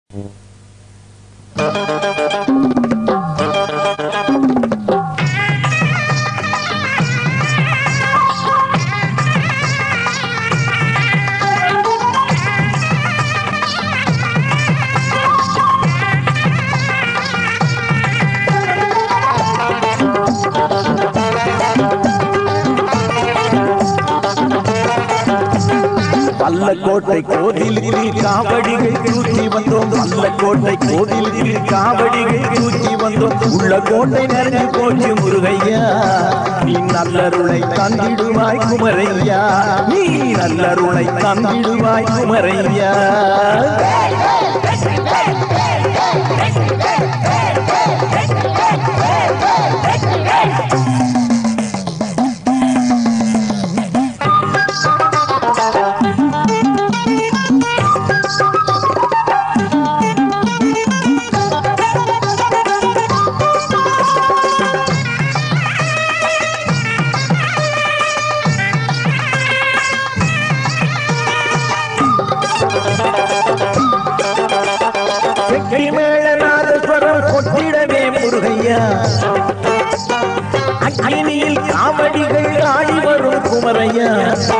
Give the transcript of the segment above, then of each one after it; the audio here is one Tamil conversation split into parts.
வல்லக்கோட்டை கோவிலுக்கு காவடிகள் தூக்கி வந்தோம் வல்லக்கோட்டை கோவிலுக்கு காவடிகள் தூக்கி வந்தோம் உள்ள கோட்டை நிறைஞ்சு போச்சு முருகையா நீ நல்லருளை தந்திடுவாய் குமரையா நீ நல்லருளை தந்திடுவாய் குமரையா வெற்றி மேளநாதஸ்வரம் கொட்டிடவே முருகையா அக்னியில் காவடிகள் ஆடி வரும் குமரையா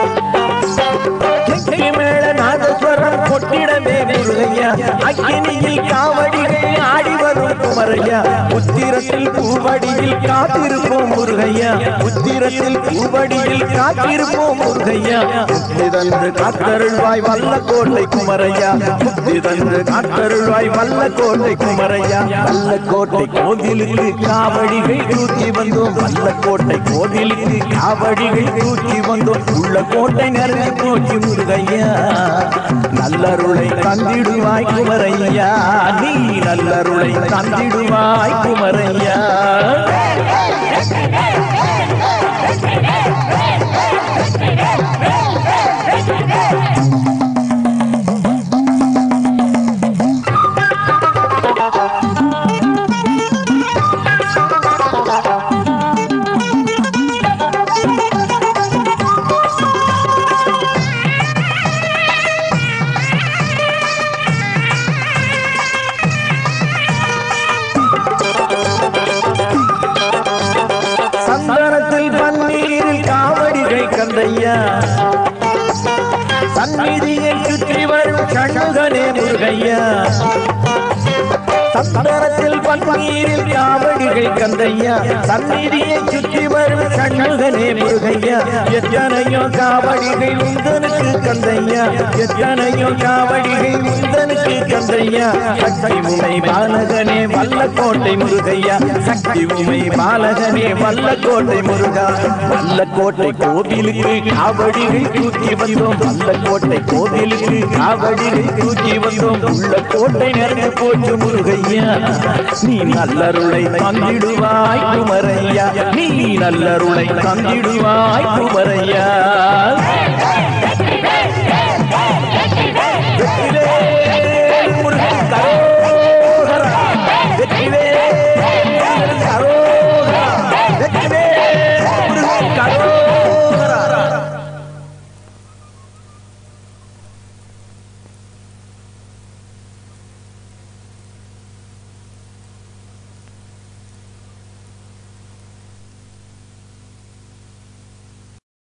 வெற்றி மேளநாதஸ்வரம் கொட்டிடவே முருகையா அக்னியில் காவடிகள் ஆடி வரும் குமரையா உத்திரத்தில் பூவடியில் காத்திருப்போம் முருகையா உத்திரத்தில் பூவடியில் காத்திருப்போம் முருகையா முத்திதன்று காத்தருள்வாய் வல்ல கோட்டை குமரையா முத்திதன்று காத்தருள்வாய் வல்ல கோட்டை குமரையா வல்ல கோட்டை கோவிலுக்கு காவடிகள் தூக்கி வந்தோம் வல்ல கோட்டை கோவிலுக்கு காவடிகள் தூக்கி வந்தோம் உள்ள கோட்டை நிறைஞ்சு போச்சு முருகையா நல்லருளை தந்திடுவாய் குமரையா நீ நல்லருளை தந்திடுவாய் குமரையா சந்தனத்தில் பன்னீரில் காவடிகள் கந்தையா சந்நிதியை சுற்றி வரும் கண்ணுகனே முருகையா சந்தனத்தில் பன்னீரில் காவடிகள் கந்தையா சந்நிதியை சுற்றி வரும் கண்ணுகனே முருகையா எத்தனையோ காவடிகள் உந்தனுக்கு கந்தையா எத்தனையோ காவடிகள் உந்தனுக்கு கந்தையா சக்தி உமை பாலகனே வல்லக்கோட்டை முருகையா சக்தி உமை பாலகனே வல்லக்கோட்டை முருகா வல்லக்கோட்டை கோவிலுக்கு காவடிகள் தூக்கி வந்தோம் வல்லக்கோட்டை கோவிலுக்கு காவடிகள் தூக்கி வந்தோம் உள்ள கோட்டை நிறைந்து போச்சு முருகையா நீ நல்லருளை தந்திடுவாய் குமரையா நீ நல்லருளை தந்திடுவாய் குமரையா